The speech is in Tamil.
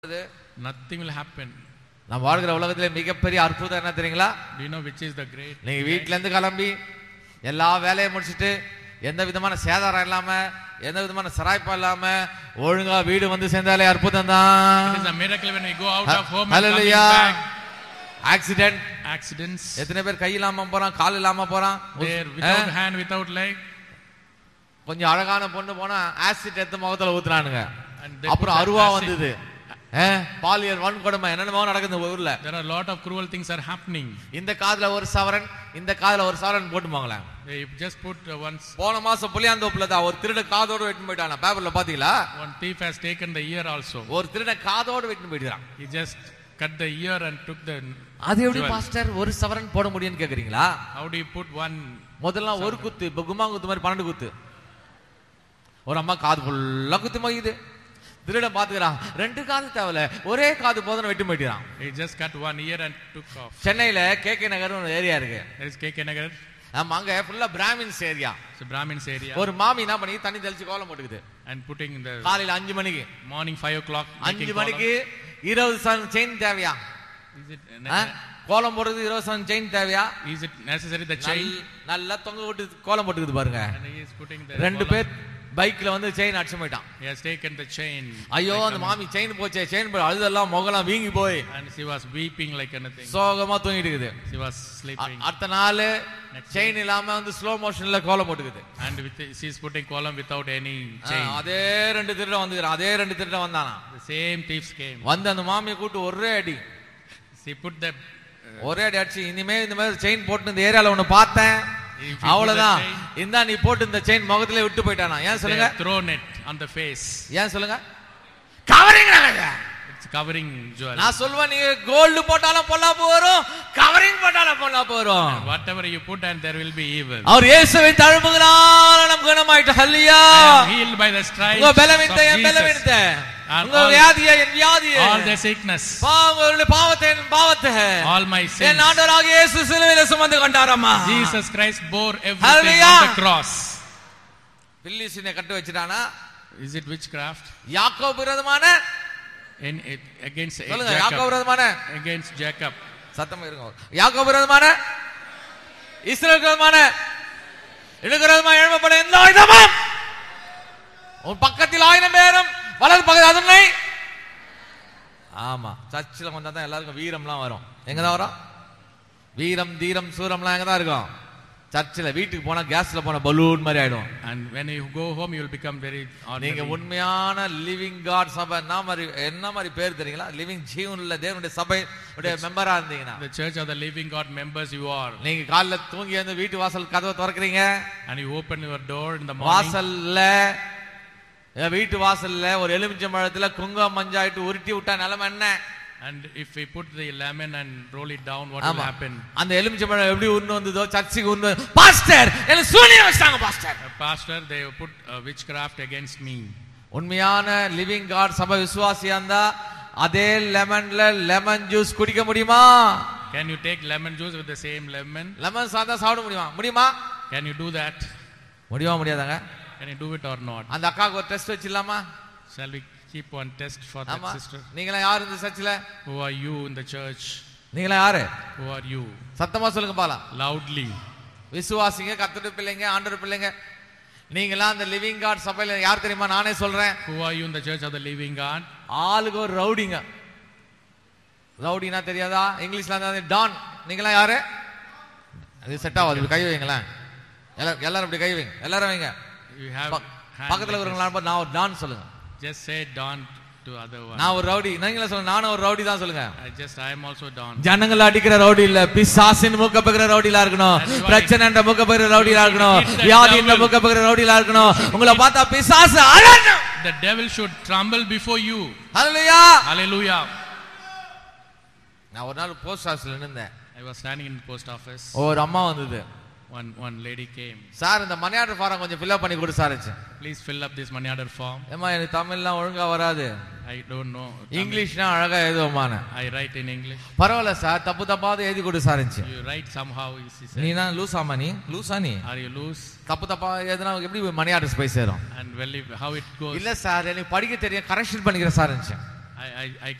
நடக்குது? nothing will happen. நம்ம வாழ்கிற உலகத்திலே மிகப்பெரிய அற்புதம் என்ன தெரியுங்களா Do you know which is the great? நீங்க வீட்ல இருந்து கிளம்பி எல்லா வேலையும் முடிச்சிட்டு எந்த விதமான சேதாரம் இல்லாம எந்த விதமான சராய்ப்பா இல்லாம ஒழுங்கா வீடு வந்து சேர்ந்தாலே அற்புதம் It தான் is a miracle when we go out of home and coming hallelujah back. Accident Accidents. எத்தனை பேர் கை இல்லாம போறான் கால் இல்லாம போறான் There, without ah? hand, without leg. கொஞ்சம் அழகான பொண்ணு போனா ஆசிட் எடுத்து முகத்துல ஊத்துறானுங்க And they அப்புறம் put அருவா acid. வந்தது ஆ? பாலியல் வன்கொடுமை என்னென்னமோ நடக்குது இந்த ஊர்ல There are a lot of cruel things are happening. இந்த காதுல ஒரு சவரன் இந்த காதுல ஒரு சவரன் போட்டு போங்களேன் They just put uh, once, போன மாசம் புளியாந்தோப்புல தான் ஒரு திருட காதோட வெட்டின்னு போயிட்டான பேப்பர்ல பாத்தீங்களா one thief has taken the ear also. ஒரு திருட காதோட வெட்டின்னு போயிட்டான் He just cut the ear and took the. அது எப்படி jewel. பாஸ்டர் ஒரு சவரன் போட முடியும்னு கேக்குறீங்களா How do you put one? முதல்ல ஒரு குத்து இப்ப கும்மா குத்து மாதிரி பன்னெண்டு குத்து ஒரு அம்மா காது ஃபுல்லா குத்து மகிது திருடன் பாத்துக்கிறான் ரெண்டு காது தேவையில்ல ஒரே காது போதும் வெட்டி போயிட்டான் He just cut one ear and took off. சென்னையில கே கே நகர் ஒரு ஏரியா இருக்கு There is KK Nagar. ஆமா அங்க ஃபுல்லா Brahmins area It's a Brahmins area. ஒரு மாமி என்ன பண்ணி தண்ணி தெளிச்சு கோலம் போட்டுக்குது And putting the காலையில அஞ்சு மணிக்கு morning five o'clock. அஞ்சு making மணிக்கு இருபது சவரன் செயின் தேவையா column. Is it, ஆ? கோலம் போடுறது இருபது சவரன் செயின் தேவையா is it necessary the chain? நல்ல- நல்லா தொங்க விட்டு கோலம் போட்டுக்குது பாருங்க And he is putting the. ரெண்டு column. பேர் பைக்ல வந்து செயின் அடிச்சு போயிட்டான் He has taken the chain. ஐயோ like அந்த a- மாமி செயின் போச்சே செயின் போய் அழுதெல்லாம் முகலாம் வீங்கி போய் And she was weeping like anything. சோகமா தூங்கிட்டு இருக்குது She was அ- sleeping. அடுத்த நாள் Next செயின் இல்லாம வந்து ஸ்லோ மோஷன்ல கோலம் போட்டுக்குது And with she is putting column without any ah, chain. அதே ரெண்டு திருட வந்துக்கிறான் அதே ரெண்டு திருட வந்தானா The same thieves came. வந்து அந்த மாமியை கூட்டு ஒரே அடி She put the. ஒரே அடி அடிச்சு இனிமே இந்த மாதிரி செயின் போட்டு இந்த ஏரியால ஒண்ணு பார்த்தேன் If you put அவ்வளவுதான் the chain- இந்தா நீ போட்டு இந்த செயின் முகத்திலே விட்டு போயிட்டானா ஏன் They சொல்லுங்க have thrown it on the face. ஏன் சொல்லுங்க கவரிங் It's covering jewel. நான் சொல்லுவேன் நீங்க கோல்டு போட்டாலும் பொல்லாப்பு வரும் கவரிங் போட்டாலும் பொல்லாப்பு வரும் Whatever you put, and there will be evil. அவர் இயேசுவின் தழும்புகளால நம் குணமாயிட்டு ஹல்லியா I am healed by the stripes உங்க of பலவீனத்தை என் Jesus. பலவீனத்தை And உங்க all- வியாதியை என் வியாதியை All the sickness, உங்களுடைய பாவத்தை என் பாவத்தை all my என் sins. ஆண்டவராக இயேசு சிலுவையில சுமந்து கொண்டாரம்மா Jesus Christ bore everything Hallelujah. on the cross. பில்லிசினை cut வச்சுட்டானா Is it witchcraft? யாக்கோபு விரோதமான In, it, against சொல்லுங்க யாக்கோபு Jacob. விரோதமான Against Jacob. சத்தமா இருங்க யாக்கோபு விரோதமான இஸ்ரேல் விரோதமான எனக்கு விரோதமாக எழுப்பப்பட எந்த ஆயுதமும் உன் பக்கத்தில் ஆயிரம் பேரும் வலது பக்கத்தில் அதனை ஆமா சர்ச்சில் வந்தா தான் எல்லாருக்கும் வீரம்லாம் வரும் எங்க தான் வரும் வீரம் தீரம் சூரம்லாம் எங்க தான் இருக்கும் சர்ச்சில் வீட்டுக்கு போனா கேஸ்ல போன பலூன் மாதிரி ஆயிடும் And when you go home, you will become very நீங்க ordinary. உண்மையான லிவிங் காட் சபை என்ன மாதிரி என்ன மாதிரி பேர் தெரியுங்களா லிவிங் ஜீவனுள்ள தேவனுடைய சபை உடைய மெம்பரா இருந்தீங்கன்னா The church of the living God members you are. நீங்க காலைல தூங்கி வந்து வீட்டு வாசல் கதவை திறக்கிறீங்க And you open your door in the morning. வாசல்ல என் வீட்டு வாசல்ல ஒரு எலுமிச்சம்பழத்துல குங்குமம் மஞ்சாயிட்டு உருட்டி விட்டா நிலைமை என்ன And if we put the lemon and roll it down, what will ஆமா happen? அந்த எலுமிச்சம்பழம் எப்படி உருண்டு வந்ததோ சர்ச்சுக்கு உருண்டு வந்து, பாஸ்டர் எனக்கு சூனியம் வச்சிட்டாங்க pastor Uh, Pastor, they put uh, witchcraft against me. உண்மையான லிவிங் காட் சபை விசுவாசியா இருந்தா அதே லெமன்ல லெமன் ஜூஸ் குடிக்க முடியுமா Can you take lemon juice with the same lemon? Lemon சாதா சாப்பிட முடியுமா முடியுமா Can you do that? முடியுமா முடியாதாங்க Can you do it or not? அந்த அக்காவுக்கு ஒரு டெஸ்ட் வச்சிடலாமா Shall we keep one test for that ஆமா sister? நீங்களா யாரு இந்த சர்ச்சில் Who are you in the church? நீங்களா யாரு Who are you? சத்தமா சொல்லுங்க பாலாம் Loudly. விசுவாசிங்க கத்துட்டு பிள்ளைங்க ஆண்டவர் பிள்ளைங்க நீங்களாம் அந்த லிவிங் காட் சபையில யார் தெரியுமா நானே சொல்றேன் Who are you in the church of the living God? ஆளுக்கு ஒரு ரவுடிங்க ரவுடினா தெரியாதா இங்கிலீஷ்ல இருந்தா டான் நீங்களாம் யாரு அது செட் ஆகாது இப்படி கை வைங்களேன் எல்லாரும் எல்லாரும் இப்படி கை வைங்க எல்லாரும் வைங்க You have ப- hand பக்கத்துல like இருக்கிறவங்களா நான் ஒரு டான் சொல்லுங்க this. Just say Don to other one. நான் ஒரு ரவுடி நீங்களே சொல்லுங்க நானும் ஒரு ரவுடி தான் சொல்லுங்க I just I am also Don. ஜனங்களை அடிக்கிற ரவுடி இல்ல பிசாசின் மூக்க பகிர ரவுடிலா இருக்கணும் That's why- பிரச்சனை என்ற மூக்க பகிர ரவுடிலா இருக்கணும் Hit the வியாதி என்ற devil. மூக்க பகிர ரவுடிலா இருக்கணும் உங்களை பார்த்தா பிசாசு அழணும் The devil should tremble before you. Hallelujah Hallelujah. நான் ஒரு நாள் போஸ்ட் ஆஃபீஸ்ல நின்றேன் I was standing in the post office. ஒரு அம்மா வந்தது One one lady came. Sir இந்த மணி ஆர்டர் ஃபாரம் கொஞ்சம் ஃபில்அப் பண்ணி கொடு sir Please fill up this money order form. ஏமா எனக்கு தமிழ்லாம் ஒழுங்கா வராது I don't know. Tamil. இங்கிலீஷ்னா அழகா எழுதுவோமான I write in English. பரவாயில்ல சார் தப்பு தப்பாவது எழுதி கொடு sir You write somehow. She said. நீ தான் லூசாமா நீ லூசா நீ Are you loose? தப்பு தப்பா எதுனா எப்படி மணி ஆர்டர்ஸ் போய் சேரும் And well, if, how it goes. இல்ல சார் எனக்கு படிக்க தெரியும் கரெக்ஷன் பண்ணிக்கிறேன் சார் I, I, I